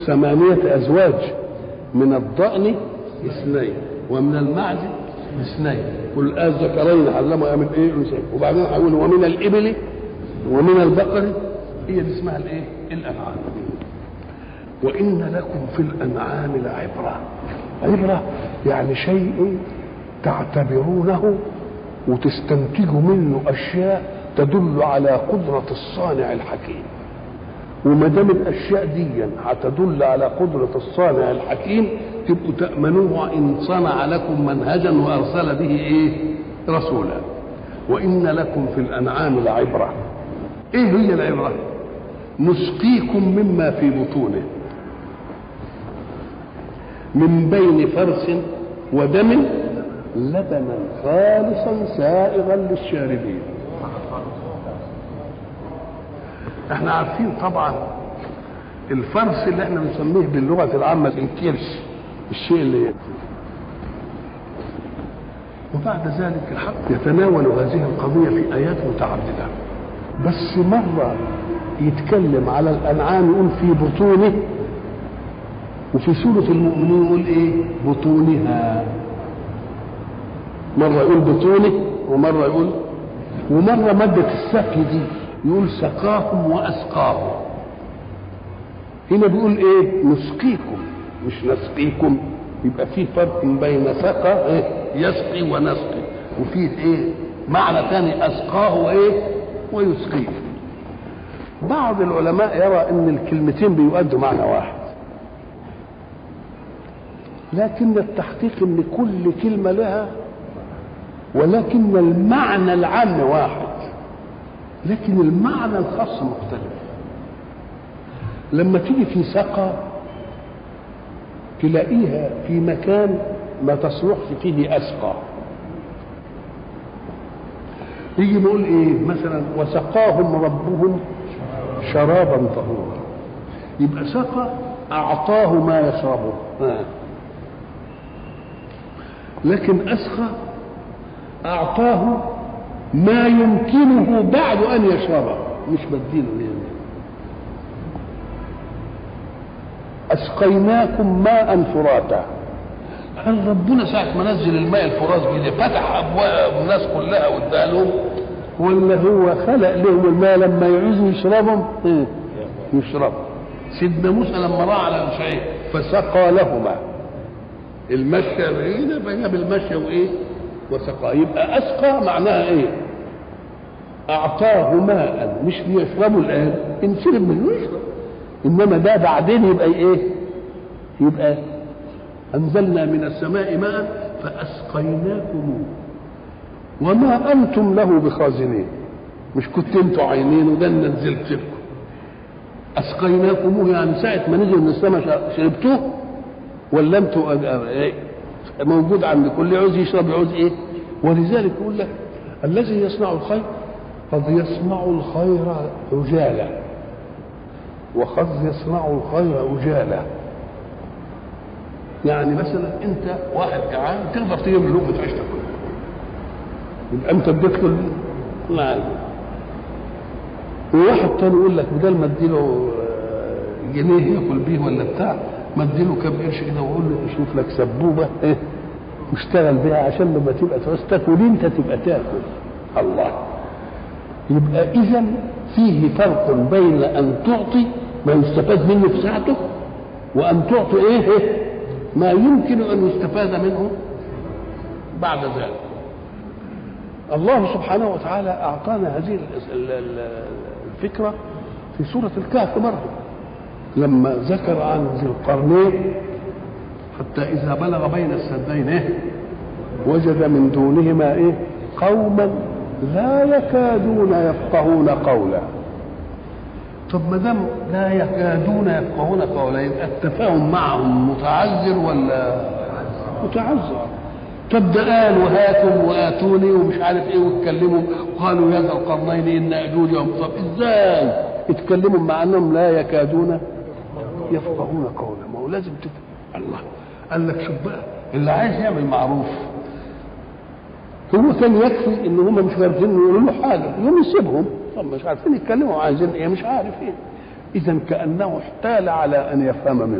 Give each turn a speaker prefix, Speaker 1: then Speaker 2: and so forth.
Speaker 1: ثمانية أزواج من الضأن اثنين ومن المعز اثنين كل الذكرين علموا من ايه الانثيين وبعدين هيقول ومن الابل ومن البقر هي دي اسمها الايه الانعام وان لكم في الانعام لعبره عبره يعني شيء تعتبرونه وتستنتجوا منه اشياء تدل على قدره الصانع الحكيم وما دام الاشياء دي هتدل على قدره الصانع الحكيم تبقوا تامنوه ان صنع لكم منهجا وارسل به ايه رسولا وان لكم في الانعام لعبره ايه هي العبره نسقيكم مما في بطونه من بين فرس ودم لبنا خالصا سائغا للشاربين احنا عارفين طبعا الفرس اللي احنا بنسميه باللغه العامه الكرش الشيء اللي يأكل وبعد ذلك الحق يتناول هذه القضيه في ايات متعدده بس مره يتكلم على الانعام يقول في بطونه وفي سوره المؤمنين يقول ايه بطونها مره يقول بطونه ومره يقول ومره ماده السقي دي يقول سقاهم واسقاهم هنا بيقول ايه نسقيكم مش نسقيكم يبقى في فرق بين سقى إيه؟ يسقي ونسقي وفي ايه معنى ثاني اسقاه وايه ويسقيه بعض العلماء يرى ان الكلمتين بيؤدوا معنى واحد لكن التحقيق ان كل كلمه لها ولكن المعنى العام واحد لكن المعنى الخاص مختلف لما تيجي في سقى تلاقيها في مكان ما تصلحش فيه أسقى يجي نقول ايه مثلا وسقاهم ربهم شرابا طهورا يبقى سقى اعطاه ما يشربه لكن اسقى اعطاه ما يمكنه بعد ان يشربه مش بديله يعني اسقيناكم ماء فراتا هل ربنا ساعة ما نزل الماء الفراز بيده فتح ابواب الناس كلها واداها لهم ولا هو خلق لهم الماء لما يعوزوا يشربهم إيه؟ يشربوا سيدنا موسى لما راى على الشيء فسقى لهما المشي بعيدة فجاب المشي وايه وسقى يبقى اسقى معناها ايه اعطاه ماء مش ليشربه الان ان شرب منه يشرب انما ده بعدين يبقى ايه يبقى انزلنا من السماء ماء فاسقيناكم وما انتم له بخازنين مش كنت انتوا عينين وده نزلت لكم اسقيناكم يعني ساعه ما نزل من السماء شربتوه ولا انتوا موجود عند كل عاوز يشرب يعوز ايه ولذلك يقول لك الذي يصنع الخير قد يصنع الخير عجالا وقد يصنع الخير عجالا يعني مثلا انت واحد جعان تقدر تجيب لقمه عيش تاكلها يبقى انت اديت له نعم وواحد تاني يقول لك بدل ما اديله جنيه ياكل بيه ولا بتاع ما اديله كام قرش كده واقول له شوف لك سبوبه ايه واشتغل بيها عشان لما تبقى تعوز تاكل انت تبقى تاكل الله يبقى اذا فيه فرق بين ان تعطي ما يستفاد منه في ساعته وان تعطي ايه, إيه ما يمكن ان يستفاد منه بعد ذلك الله سبحانه وتعالى اعطانا هذه الفكره في سوره الكهف مره لما ذكر عن ذي القرنين حتى اذا بلغ بين السدين ايه وجد من دونهما ايه قوما لا يكادون يفقهون قولا طب ما دام لا يكادون يفقهون قولا يبقى التفاهم معهم متعذر ولا متعذر طب ده قال وهاتم واتوني ومش عارف ايه واتكلموا وقالوا يا ذا القرنين ان اجوج طب ازاي اتكلموا مع انهم لا يكادون يفقهون قولا ما هو لازم تفهم الله قال لك شوف بقى اللي عايز يعمل معروف هو كان يكفي ان هم مش عارفين يقولوا له حاجه يقوم يسيبهم طب مش عارفين يتكلموا عايزين ايه مش عارف ايه اذا كانه احتال على ان يفهم منه